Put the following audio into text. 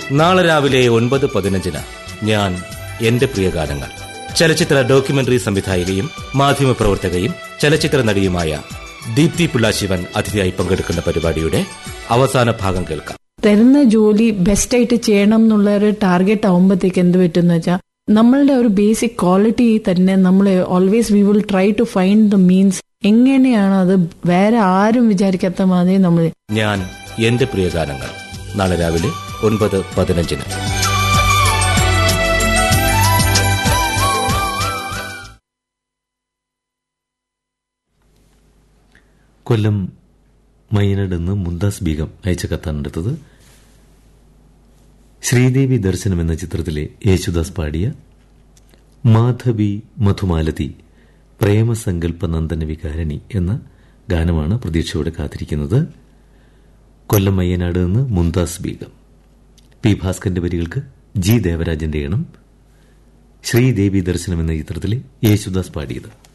നാളെ രാവിലെ ഒൻപത് പതിനഞ്ചിന് ഞാൻ എന്റെ പ്രിയഗാനങ്ങൾ ചലച്ചിത്ര ഡോക്യുമെന്ററി സംവിധായികയും മാധ്യമപ്രവർത്തകയും ചലച്ചിത്ര നടിയുമായ ദീപ്തി പിള്ളാശിവൻ അതിഥിയായി പങ്കെടുക്കുന്ന പരിപാടിയുടെ അവസാന ഭാഗം കേൾക്കാം തരുന്ന ജോലി ബെസ്റ്റ് ആയിട്ട് ചെയ്യണം എന്നുള്ള ഒരു ടാർഗറ്റ് ആവുമ്പോഴത്തേക്ക് എന്ത് പറ്റുന്ന വെച്ചാൽ നമ്മളുടെ ഒരു ബേസിക് ക്വാളിറ്റി തന്നെ നമ്മൾ always we will try to find the means എങ്ങനെയാണ് അത് വേറെ ആരും വിചാരിക്കാത്ത മാതിരി നമ്മൾ ഞാൻ എന്റെ പ്രിയഗാനങ്ങൾ നാളെ രാവിലെ ഒൻപത് പതിനഞ്ചിന് കൊല്ലം മയ്യനാട് നിന്ന് മുന്താസ് ബീഗം അയച്ച കത്താണെടുത്തത് ശ്രീദേവി ദർശനം എന്ന ചിത്രത്തിലെ യേശുദാസ് പാടിയ മാധവി മധുമാലതി പ്രേമസങ്കല്പ നന്ദന വികാരണി എന്ന ഗാനമാണ് പ്രതീക്ഷയോടെ കാത്തിരിക്കുന്നത് കൊല്ലം മയ്യനാട് നിന്ന് മുന്താസ് ബീഗം പി ഭാസ്കറിന്റെ വരികൾക്ക് ജി ദേവരാജന്റെ ഇണം ശ്രീദേവി ദർശനം എന്ന ചിത്രത്തിലെ യേശുദാസ് പാടിയത്